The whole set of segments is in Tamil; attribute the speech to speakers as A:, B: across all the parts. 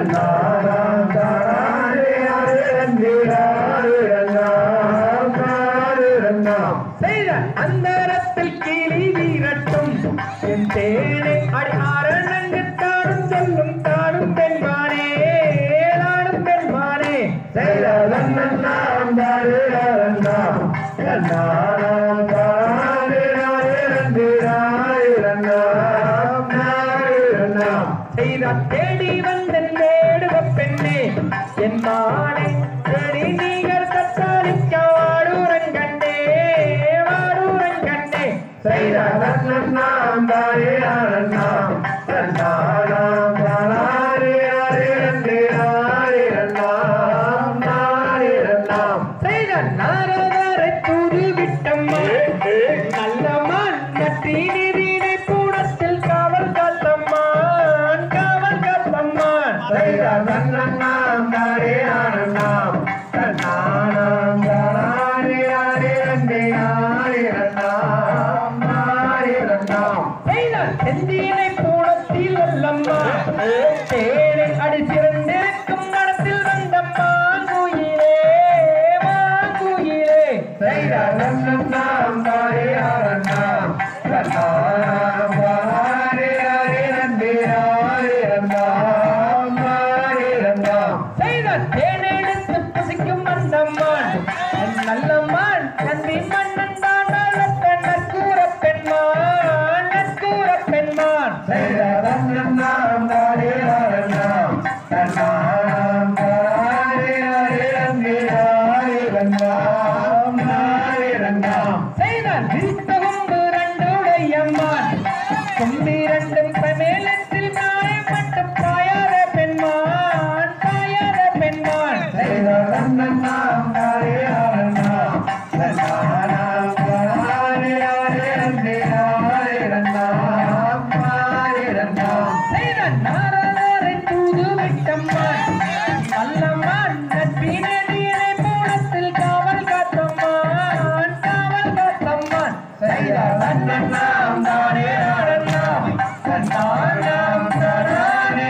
A: செய்த அந்தரத்தில் கிளி வீரட்டும் என் தேனை அடி ஆரணங்கு தாடும் சொல்லும் தாடும் பெண்மானே நாடும் பெண்மானே செய்த செய்த தேடி வந்த தேடுவ பெண்ணே என் மானை தேடி நீகர் தத்தாலிக்க வாடூரங்கண்டே வாடூரங்கண்டே செய்த செய்த நாரதரை தூது விட்டம்மா நல்லம்மான் நற்றி நிதினை கூடத்தில் காவல் காத்தம்மான் காவல் காத்தம்மான் செய்த செந்தினை கூடத்தில் அல்லம்மா தேனை அடி சிறந்திருக்கும் நடத்தில் வந்தம்மான் குயிலே மாங்குயிலே செய்த செய்த தேனெடுத்து புசிக்கும் அந்தம்மான் என் நல்லம்மான் நந்தி மன்னன் தான் வளர்த்த நற்கூர பெண்மான் நற்கூர பெண்மான் செய்த விரித்தகும்பு ரெண்டுடையம்மான் கும்பிரண்டும் மேலத்தில் மாயப்பட்டு பாயாத பெண்மான் பாயாத பெண்மான் செய்த நாரதரை தூது விட்டம்மான் நல்லம்மான் நட்பினடியினை மூலத்தில் காவல் காத்தம்மான் காவல் காத்தம்மான் செய்த நன்னண்ணாம் தானே நாடண்ணாம் கண்ணாண்ணாம் தானே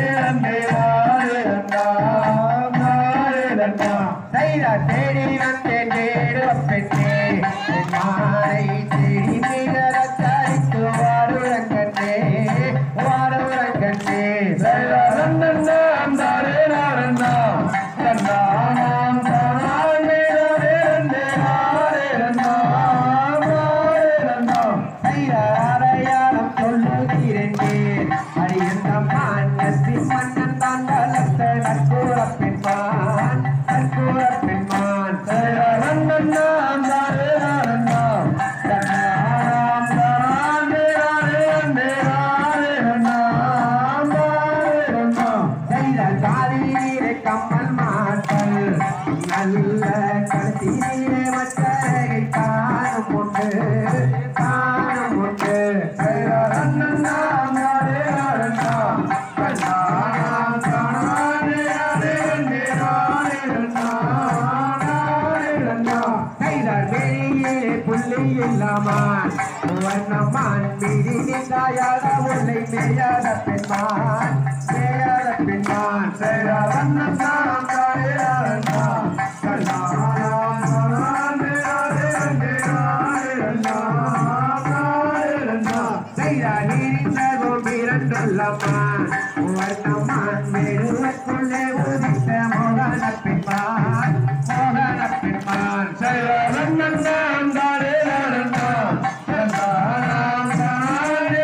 A: செய்த தேடி வந்தேன் தேடுவ பெண்ணே என் மாலை தேடி நிகர தரித்து வாடுறங்கண்ணே வாடுறங்கண்ணே செய்த நன்னண்ணாம் தானே நாடண்ணாம் கண்ணாண்ணாம் தானே செய்த அடையாளம் சொல்லுகிறேன் அடியந்தம்மான் நசி மன்னன் தான் வளர்த்த நற்கூற பெண்மான் நற்கூற பெண்மான் நன்னண்ணாம் தானே நாடண்ணாம் கண்ணாண்ணாம் தானே செய்த காதீரை கம்மல் மாட்டல் நல்ல கடைசியிலே மற்றரை காணும் உண்டு காணும் உண்டு செய்த நன்னண்ணாம் தானே நாடண்ணாம் கண்ணாண்ணாம் தானே செய்த வெளியே புள்ளி இல்லாமான் வண்ணமான் மீறி நின்றாயாத உள்ளை மேயாத பெண்மான் மேயாத பெண்மான் செய்த வண்ணம் தானே நாடண்ணாம் கண்ணாண்ணாம் தானே செய்த நீரிந்ததும் இரண்டுள்ளமான் வண்ணமான் மேடுவக்குள்ளே உதித்த மோகன பெண்மான் மோகன பெண்மான் செய்த வண்ணம் தானே நாடண்ணாம் கண்ணாண்ணாம் தானே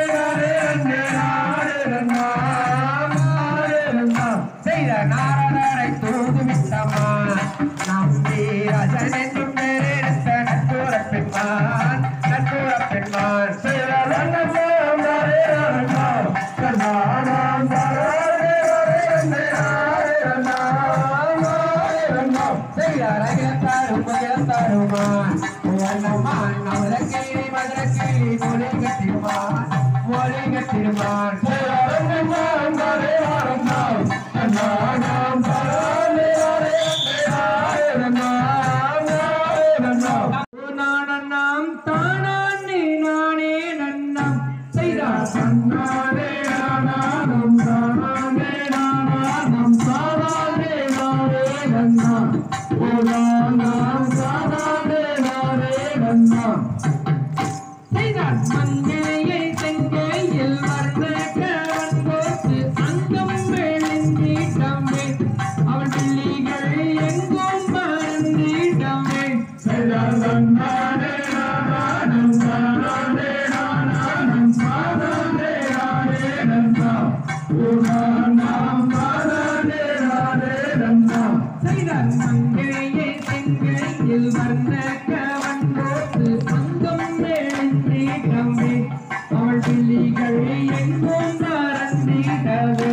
A: செய்த நாரதரை தூதுவிட்டமான் நம்பி ரஜன் என்றும் பேரெடுத்த நட்புற பெண்மான் நட்புற பெண்மான் செய்த வண்ணம் தானே நாடண்ணாம் கண்ணாண்ணாம் தானே செய்தாரும் தருமான் வண்ணமான் அவரக்கிளி மதுரக்கிளி மொழி கட்டிருமான் மொழி கட்டிருமான் செய்தாரும் தானே நாடண்ணாம் கண்ணாண்ணாம் தானே நாடண்ணாம் தானே நானே நன்னம் செய்தார் சன்னாரே நானானம் தானே நானானம் செய்தார் மங்கையை செங்கையில் வர்ண கவன்றோடு அங்கம் மேலிடமே அவள் விழிகள் எங்கும் மறந்திடவே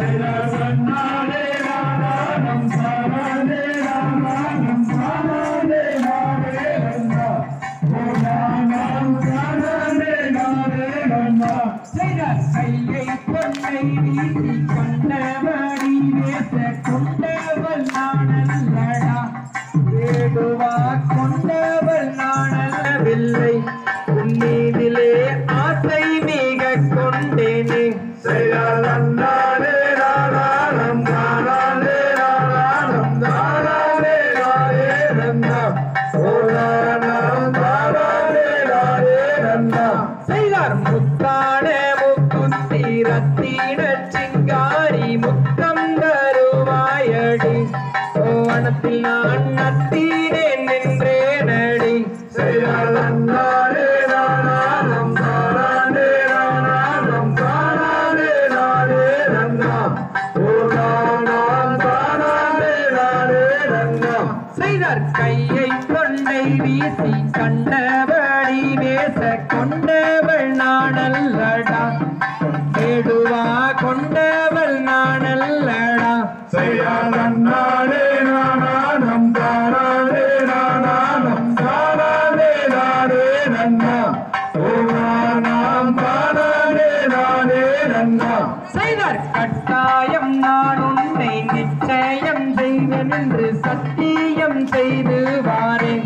B: நானே நானானம் சாரானே நானானம் சாரானே நானே நன்னா ஓ நானாம் சாரானே நானே நன்னா
A: செய்தார் கையை பொன்னை வீசி கொண்டபடி பேச கொண்டவள் நாணல்லடா வேடுவா கொண்டவள் நாணல்லவில்லை உன்மீதிலே ஆசை மிக கொண்டேனே
B: செய்யாதன்னானே நானானம் சாரானே நானானம் சாரானே நானே நன்னா ஓ நானாம் சாரானே நானே நன்னா
A: செய்தார் முத்தான முக்குத்தி ரத்தின சிங்காரி முத்தம் தருவாயடி ஓவனத்தில் நான் நத்தீனேன் நின்றேனடி
B: செய்யாதன்னானே நானானம் சாரானே நானானம் சாரானே நானே நன்னா ஓ நானாம் சாரானே நானே நன்னா
A: செய்தார் கையை கொண்டை வீசி கண்டபடி பேச கொண்டவள் நாணல்லடா கேடுவா கொண்டவள் நாணல்லடா
B: செய்யாதன்னானே நானானம் தானானே நானானம் தானானே நானே நன்னா ஓ நானாம் தானானே நானே நன்னா
A: செய்தார் கட்டாயம் நான் உன்னை நிச்சயம் செய்வேன் என்று சத்தியம் செய்து வாரேன்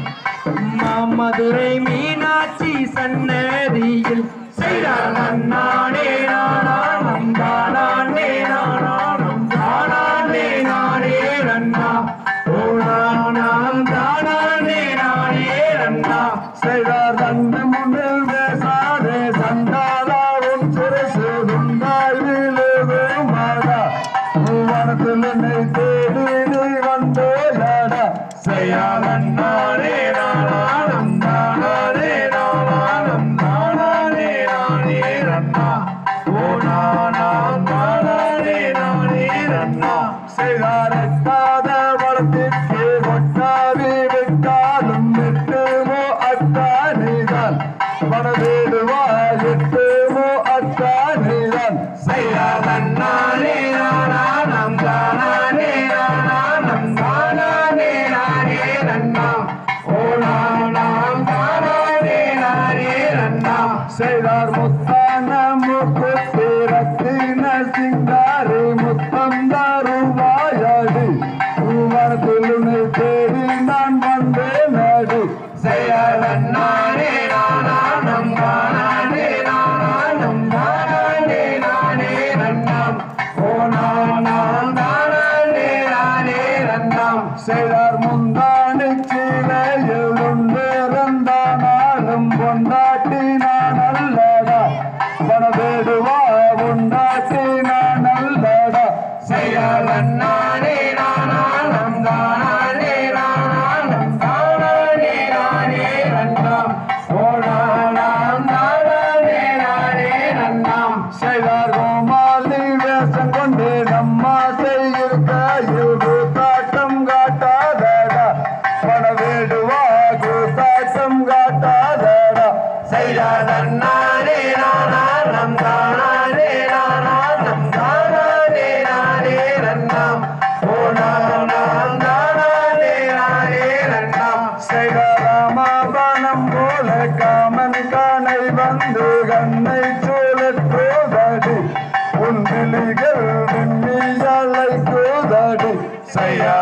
A: மாமதுரை மீனாட்சி சன்னதியில் செய்தார் நன்னானே நானானம் தானானே நானானம் தானானே நானே நன்னா
B: ஓ நானாம்
A: தானானே நானே நன்னா
B: செய்தார் தந்த முன்னில் பேசாதே சண்டாதா உன் சிறுசு துண்டாய் விழுதுமாடா பூவனத்தில் என்னை தேடி நீ வந்தோயாடா செய்யாதன்னானே நானானம் தானானே நானானம் தானானே நானே ரன்னா ஓ நானாம் தானானே நானே ரன்னா செய்தாரட்டாத வளத்திற்கு ஒட்டாவி விட்டாலும் எட்டுமோ அட்டானிதான் மனதேடுவா எட்டுமோ அட்டானிதான் செய்யாதன்னானே நானானம் தானானே நானானம் தானானே நானே நன்னா ஓ நானாம் தானானே நானே நன்னா செய்தார் முத்தான முத்து ரத்தின சிங்காரி முத்தம் தருவாயடி பூவனத்தில் உன்னை தேடி நான் வந்தேன் நடி செய்யாதன்னானே நானானம் தானானே நானானம் தானானே நானே நன்னாம் ஓ நானாம் தானானே நானே நன்னாம் செய்தார் முந்தானி சீலையில் உண்டிருந்தானாலும் பொண்டாட்டி நான் அல்லடா பணவேடுவா உண்டாட்டி நான் அல்லடா செய்யாதன்னானே நானானம் தானானே நானானம் தானானே நானே நன்னாம் ஓ நானாம் தானானே நானே நன்னாம் செய்தார் கோமாலி வேஷம் கொண்டு நம்மா செய்யிருக்க கூத்தாட்டம் காட்டாதடா பணவேடுவா கூத்தாட்டம் காட்டாதடா செய்யாதன்னானே நானானம் தானானே நானானம் தானானே நானே நன்னாம் ஓ நானாம் தானானே நானே நன்னாம் செய்தாராமாபணம் போல காமன் காணை வந்து கண்ணை சூழற்றோதடி உன் விழிகள் விண்ணியலை கூதடி செய்யா